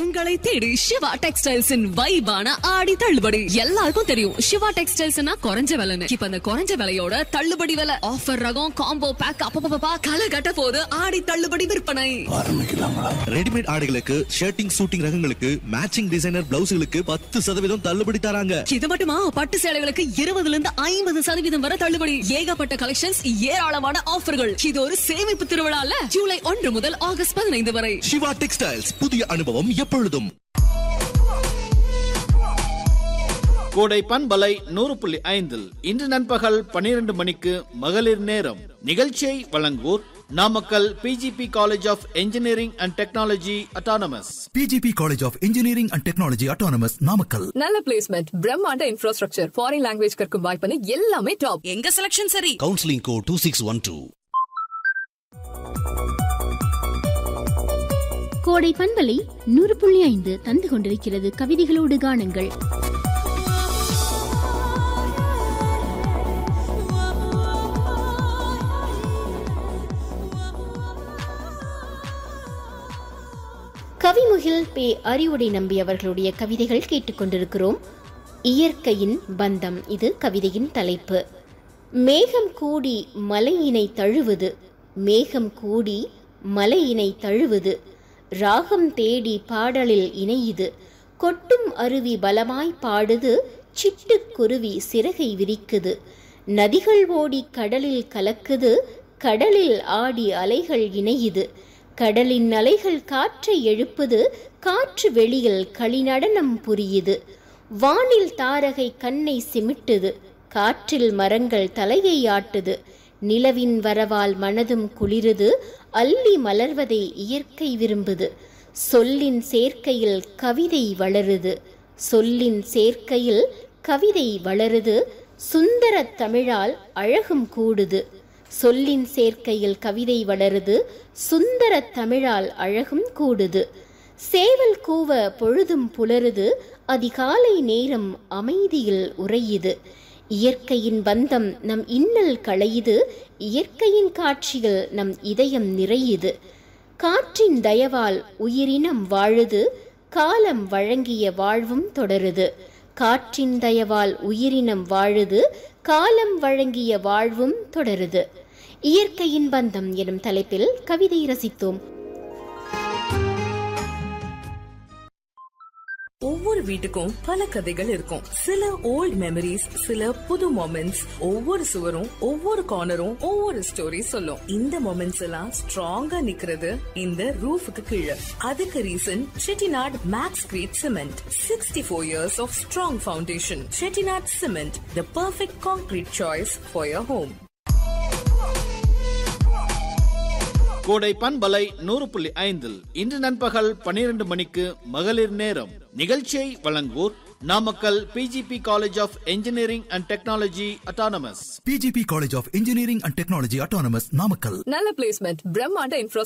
உங்களை தேடி சிவா டெக்ஸ்டைல்ஸின் வைபான ஆடி தள்ளுபடி எல்லாருக்கும் தெரியும் சிவா டெக்ஸ்டைல்ஸ்னா குறைஞ்ச விலைன்னு இப்ப அந்த குறைஞ்ச விலையோட தள்ளுபடி விலை ஆஃபர் ரகம் காம்போ பேக் அப்பப்பா களை கட்ட போது ஆடி தள்ளுபடி விற்பனை ரெடிமேட் ஆடைகளுக்கு ஷர்ட்டிங் சூட்டிங் ரகங்களுக்கு மேட்சிங் டிசைனர் பிளவுஸ்களுக்கு பத்து சதவீதம் தள்ளுபடி தராங்க இது மட்டுமா பட்டு சேலைகளுக்கு இருபதுல இருந்து ஐம்பது சதவீதம் வரை தள்ளுபடி ஏகப்பட்ட கலெக்ஷன்ஸ் ஏராளமான ஆஃபர்கள் இது ஒரு சேமிப்பு திருவிழால ஜூலை ஒன்று முதல் ஆகஸ்ட் பதினைந்து வரை சிவா டெக்ஸ்டைல்ஸ் புதிய அனுபவம் எப்பொழுதும் கோடை பண்பலை நூறு புள்ளி ஐந்தில் இன்று நண்பகல் பனிரெண்டு மணிக்கு மகளிர் நேரம் நிகழ்ச்சியை வழங்குவோர் Namakkal PGP college of engineering and technology autonomous PGP College of Engineering and Technology Autonomous Namakkal. நல்ல பிளேஸ்மெண்ட் பிரம்மாண்ட இன்ஃப்ராஸ்ட்ரக்சர் ஃபாரின் லாங்குவேஜ் கற்கும் வாய்ப்புன்னு எல்லாமே டாப் எங்க செலக்ஷன் சரி counselling code two six one two Kodai பண்பலை நூறு புள்ளி ஐந்து தந்து கொண்டிருக்கிறது கவிதைகளோடு காணுங்கள் கவிமுகில் பே அறிவுடை நம்பி அவர்களுடைய கவிதைகள் கேட்டுக்கொண்டிருக்கிறோம் இயற்கையின் பந்தம் இது கவிதையின் தலைப்பு மேகம் கூடி மலையினை தழுவுது மேகம் கூடி மலையினை தழுவுது ராகம் தேடி பாடலில் இணையுது கொட்டும் அருவி பலமாய் பாடுது சிட்டுக்குருவி சிறகை விரிக்குது நதிகள் ஓடி கடலில் கலக்குது கடலில் ஆடி அலைகள் இணையுது கடலின் அலைகள் காற்றை எழுப்புது காற்று வெளியில் களிநடனம் புரியுது வானில் தாரகை கண்ணை சிமிட்டுது காற்றில் மரங்கள் தலையை ஆட்டுது நிலவின் வரவால் மனதும் குளிருது அல்லி மலர்வதை இயற்கை விரும்புது சொல்லின் சேர்க்கையில் கவிதை வளருது சொல்லின் சேர்க்கையில் கவிதை வளருது சுந்தர தமிழால் அழகும் கூடுது சொல்லின் சேர்க்கையில் கவிதை வளருது சுந்தர தமிழால் அழகும் கூடுது சேவல் கூவ பொழுதும் புலருது அதிகாலை நேரம் அமைதியில் உறையுது இயற்கையின் பந்தம் நம் இன்னல் களையுது இயற்கையின் காட்சிகள் நம் இதயம் நிறையுது காற்றின் தயவால் உயிரினம் வாழுது காலம் வழங்கிய வாழ்வும் தொடருது காற்றின் தயவால் உயிரினம் வாழுது காலம் வழங்கிய வாழ்வும் தொடருது இயற்கையின் பந்தம் எனும் தலைப்பில் கவிதை ரசித்தோம் ஒவ்வொரு வீட்டுக்கும் பல கதைகள் இருக்கும் சில ஓல்ட் மெமரிஸ் சில புது மொமெண்ட்ஸ் ஒவ்வொரு சுவரும் ஒவ்வொரு கார்னரும் ஒவ்வொரு ஸ்டோரி சொல்லும் இந்த மொமெண்ட்ஸ் எல்லாம் ஸ்ட்ராங்கா நிக்கிறது இந்த ரூஃபுக்கு கீழே அதுக்கு reason Chettinad max crete cement sixty four years of strong foundation Chettinad cement the perfect concrete choice for your home Kodai பண்பலை நூறு புள்ளி ஐந்தில் இன்று நண்பகல் பனிரெண்டு மணிக்கு மகளிர் நேரம் நிகழ்ச்சியை வழங்குவோர் Namakkal PGP college of engineering and technology autonomous PGP College of Engineering and Technology Autonomous Namakkal. நல்ல பிளேஸ்மெண்ட் பிரம்மாண்ட இன்ஃப்ரா